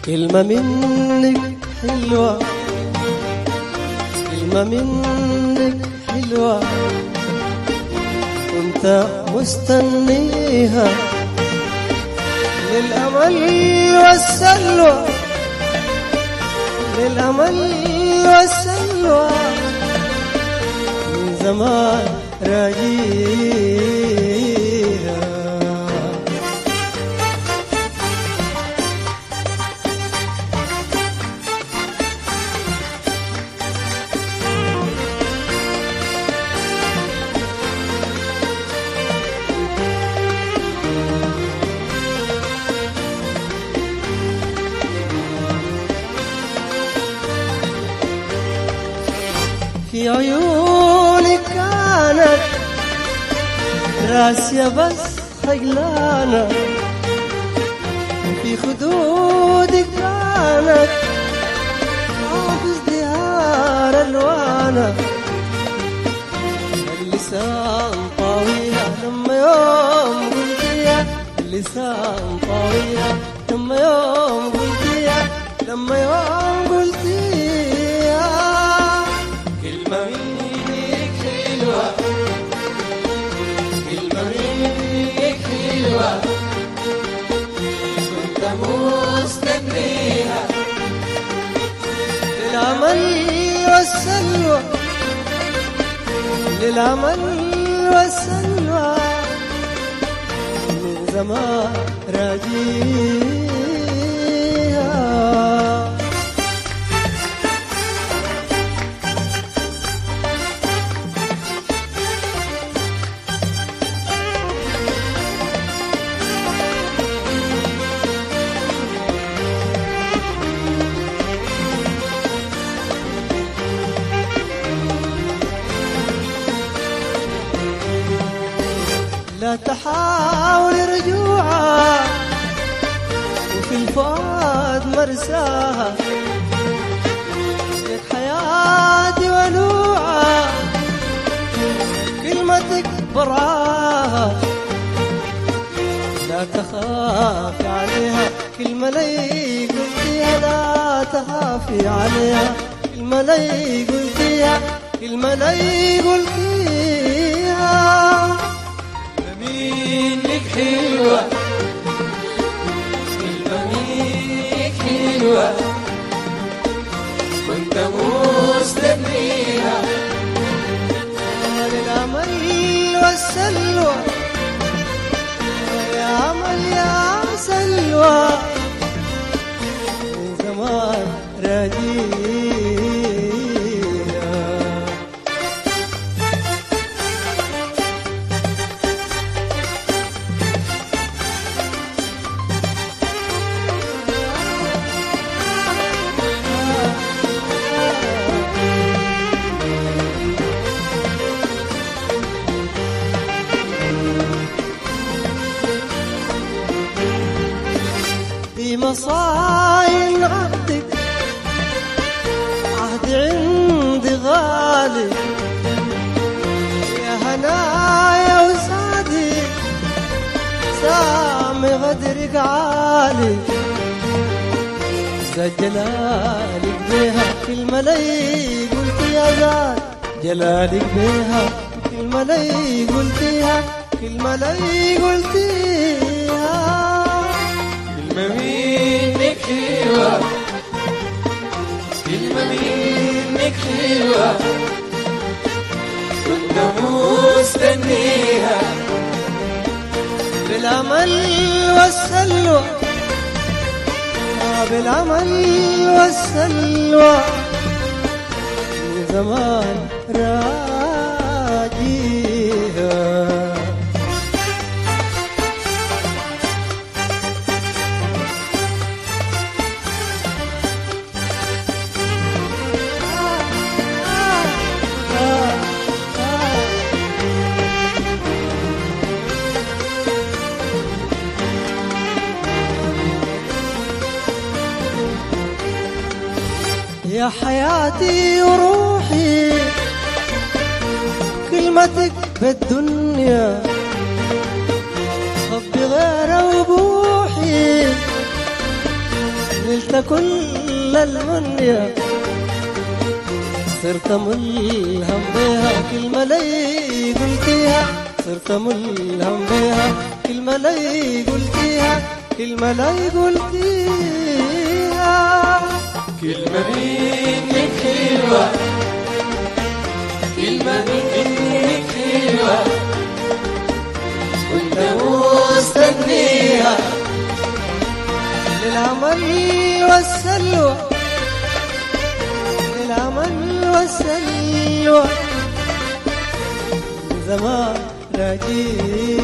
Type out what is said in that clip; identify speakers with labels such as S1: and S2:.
S1: كلمة منك حلوة كلمة منك حلوة كنت مستنيها للأمل والسلوى للأمل والسلوى من زمان راجيها في عيونك كانت راسية بس خجلانة في خدودك كانت حافظ ديار ألوانة اللسان طاويها لما يوم قلتيها اللسان طاويها لما يوم قلتيها لما يوم قلتيها كلمة منك حلوة كلمة منك حلوة كنت مستنيها للعمل والسلوى للعمل والسلوى من زمان راجيها لا تحاول رجوعها وفي الفؤاد مرساها لك حياتي ولوعها كلمتك برعاها لا تخافي عليها كلمة لي قلتيها لا تخافي عليها كلمة لي قلتيها كلمة لي قلتيها منك حلوة كلمة منك حلوة كنت مستنيها للأمل والسلوى يا أمل يا سلوى من زمان راجيها في مصاين عهدك عهد عندي غالي يا هنايا وسعدي سامي غدرك عالي زاد جلالك بيها كلمة لي قلت يا زاد جلالك بيها كلمة لي قلتيها كلمة لي قلتيها كلمة منك حلوة كلمة منك حلوة كنت مستنيها بالأمل والسلوى آه بالأمل والسلوى من زمان راجيها يا حياتي وروحي كلمتك بالدنيا خبي غير وبوحي نلت كل المنية صرت ملهم بها كلمة لي قلتيها صرت ملهم بها كلمة لي قلتيها كلمة لي قلتيها
S2: كلمة منك حلوة كلمة منك حلوة كنت مستنيها
S1: للعمل والسلوى للعمل والسلوى من زمان راجيها